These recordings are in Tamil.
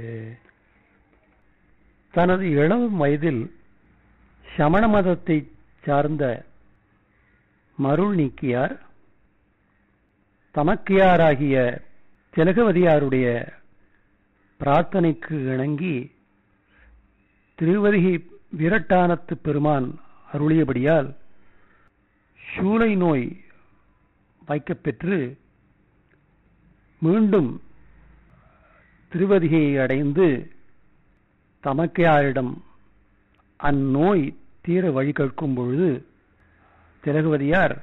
தனது இளம் வயதில் சமண மதத்தை சார்ந்த மருள் நீக்கியார் தமக்கையாராகிய திலகவதியாருடைய பிரார்த்தனைக்கு இணங்கி திருவதிகை வீரட்டானத்து பெருமான் அருளியபடியால் சூளை நோய் வைக்கப்பெற்று மீண்டும் திருவதிகையை அடைந்து தமக்கையாரிடம் அந்நோய் தீர வழி கேட்கும் பொழுது திலகவதியார்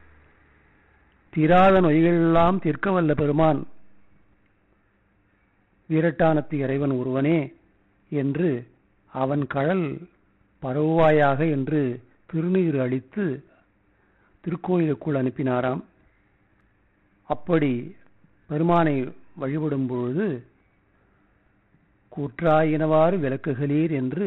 தீராத நோய்களெல்லாம் தீர்க்க வல்ல பெருமான் வீரட்டானத்து இறைவன் ஒருவனே என்று அவன் கழல் பரவுவாயாக என்று திருநீர் அளித்து திருக்கோயிலுக்குள் அனுப்பினாராம் அப்படி பெருமானை வழிபடும் பொழுது கூற்றாயினவாறு விளக்குகளீர் என்று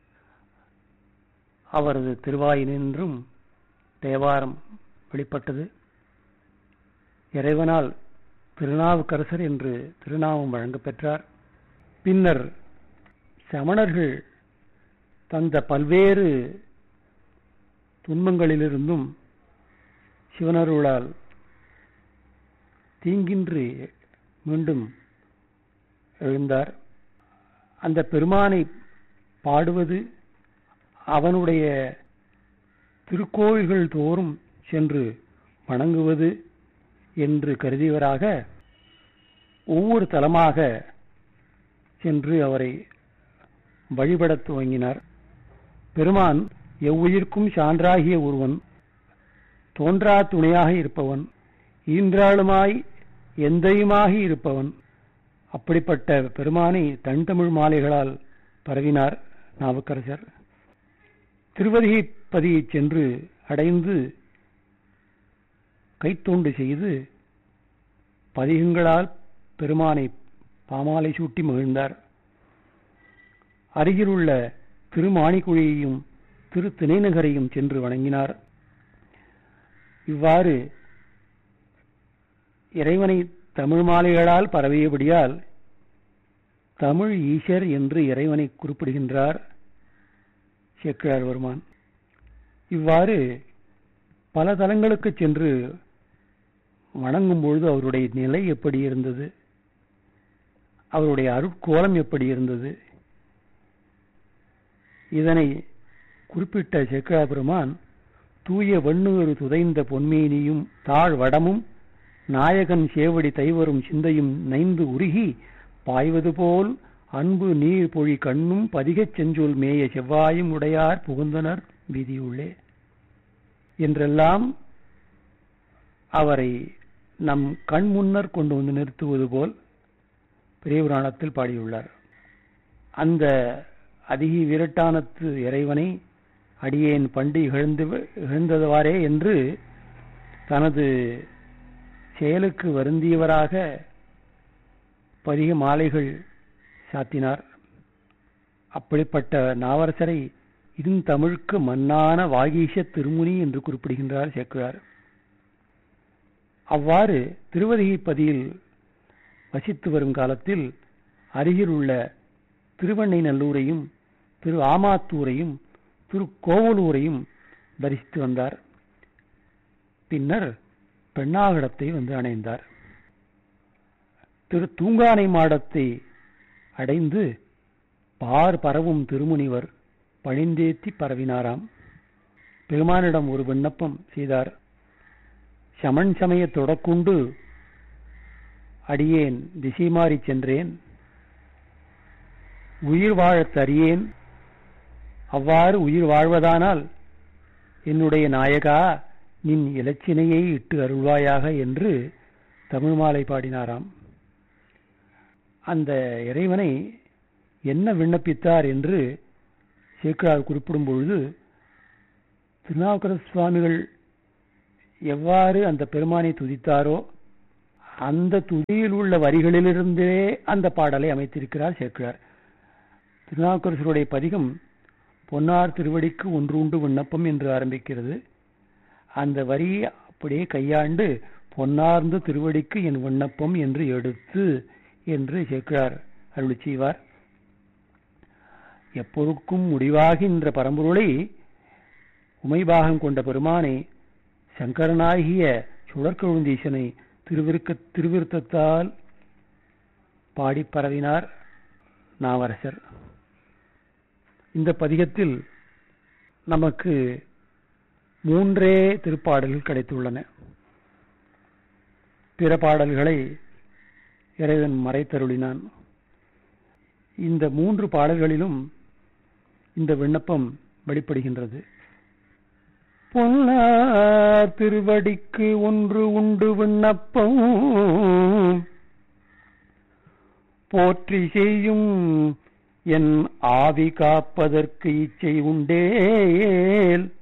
அவரது திருவாயினின்றும் தேவாரம் வெளிப்பட்டது இறைவனால் திருநாவுக்கரசர் என்று திருநாமம் வழங்கப் பெற்றார் பின்னர் சமணர்கள் தந்த பல்வேறு துன்பங்களிலிருந்தும் சிவனருளால் தீங்கின்றி மீண்டும் எழுந்தார் அந்த பெருமானை பாடுவது அவனுடைய திருக்கோயில்கள் தோறும் சென்று வணங்குவது என்று கருதியவராக ஒவ்வொரு தலமாக சென்று அவரை வழிபடத் துவங்கினார் பெருமான் எவ்வுயிர்க்கும் சான்றாகிய ஒருவன் தோன்றா துணையாக இருப்பவன் ஈன்றாளுமாய் எந்தையுமாகி இருப்பவன் அப்படிப்பட்ட பெருமானை தன் தமிழ் மாலைகளால் பரவினார் நாவுக்கரசர் திருவதிகை பதியை சென்று அடைந்து கைத்தொண்டு செய்து பதிகங்களால் பெருமானை பாமாலை சூட்டி மகிழ்ந்தார் அருகிலுள்ள திருமாணிக்குழியையும் திரு திணைநகரையும் சென்று வணங்கினார் இவ்வாறு இறைவனை தமிழ் மாலைகளால் பரவியபடியால் தமிழ் ஈசர் என்று இறைவனை குறிப்பிடுகின்றார் சேக்கிழார் வருமான் இவ்வாறு பல தலங்களுக்கு சென்று வணங்கும் பொழுது அவருடைய நிலை எப்படி இருந்தது அவருடைய அருட்கோலம் எப்படி இருந்தது இதனை குறிப்பிட்ட சேக்கிழா பெருமான் தூய வெண்ணூறு துதைந்த பொன்மேனியும் தாழ் வடமும் நாயகன் சேவடி தைவரும் சிந்தையும் நைந்து உருகி பாய்வது போல் அன்பு நீர் பொழி கண்ணும் பதிகச் செஞ்சொல் மேய செவ்வாயும் உடையார் புகுந்தனர் வீதியுள்ளே என்றெல்லாம் அவரை நம் கண் முன்னர் கொண்டு வந்து நிறுத்துவது போல் பெரிய புராணத்தில் பாடியுள்ளார் அந்த அதிகி விரட்டானத்து இறைவனை அடியேன் பண்டு இகழ்ந்து இகழ்ந்தவாறே என்று தனது செயலுக்கு வருந்தியவராக பதிக மாலைகள் சாத்தினார் அப்படிப்பட்ட நாவரசரை இருந்தமிழுக்கு மன்னான வாகீஷ திருமுனி என்று குறிப்பிடுகின்றார் சேக்குழார் அவ்வாறு திருவதிகை பதியில் வசித்து வரும் காலத்தில் அருகில் உள்ள திருவண்ணை நல்லூரையும் திரு ஆமாத்தூரையும் திரு கோவலூரையும் தரிசித்து வந்தார் பின்னர் பெண்ணாகடத்தை வந்து அணைந்தார் திரு தூங்கானை மாடத்தை அடைந்து பார் பரவும் திருமுனிவர் பழிந்தேத்தி பரவினாராம் பெருமானிடம் ஒரு விண்ணப்பம் செய்தார் சமன் சமய தொடக்குண்டு அடியேன் திசை மாறி சென்றேன் உயிர் வாழத் தறியேன் அவ்வாறு உயிர் வாழ்வதானால் என்னுடைய நாயகா நின் இலச்சினையை இட்டு அருள்வாயாக என்று தமிழ் மாலை பாடினாராம் அந்த இறைவனை என்ன விண்ணப்பித்தார் என்று சேக்கிரார் குறிப்பிடும் பொழுது திருநாவுக்கர சுவாமிகள் எவ்வாறு அந்த பெருமானை துதித்தாரோ அந்த துதியில் உள்ள வரிகளிலிருந்தே அந்த பாடலை அமைத்திருக்கிறார் சேக்கிரார் திருநாவுக்கரசருடைய பதிகம் பொன்னார் திருவடிக்கு ஒன்று உண்டு விண்ணப்பம் என்று ஆரம்பிக்கிறது அந்த வரியை அப்படியே கையாண்டு பொன்னார்ந்த திருவடிக்கு என் விண்ணப்பம் என்று எடுத்து என்று சேக்கிரார் அருளி செய்வார் எப்பொருட்கும் முடிவாகின்ற பரம்பொருளை உமைபாகம் கொண்ட பெருமானை சங்கரனாகிய சுழற்கழுந்தீசனை திருவிருக்க திருவிருத்தத்தால் பாடி பரவினார் நாவரசர் இந்த பதிகத்தில் நமக்கு மூன்றே திருப்பாடல்கள் கிடைத்துள்ளன பிற பாடல்களை இறைவன் மறைத்தருளினான் இந்த மூன்று பாடல்களிலும் இந்த விண்ணப்பம் வெளிப்படுகின்றது பொன்னார் திருவடிக்கு ஒன்று உண்டு விண்ணப்பம் போற்றி செய்யும் என் ஆவி காப்பதற்கு இச்சை உண்டேல்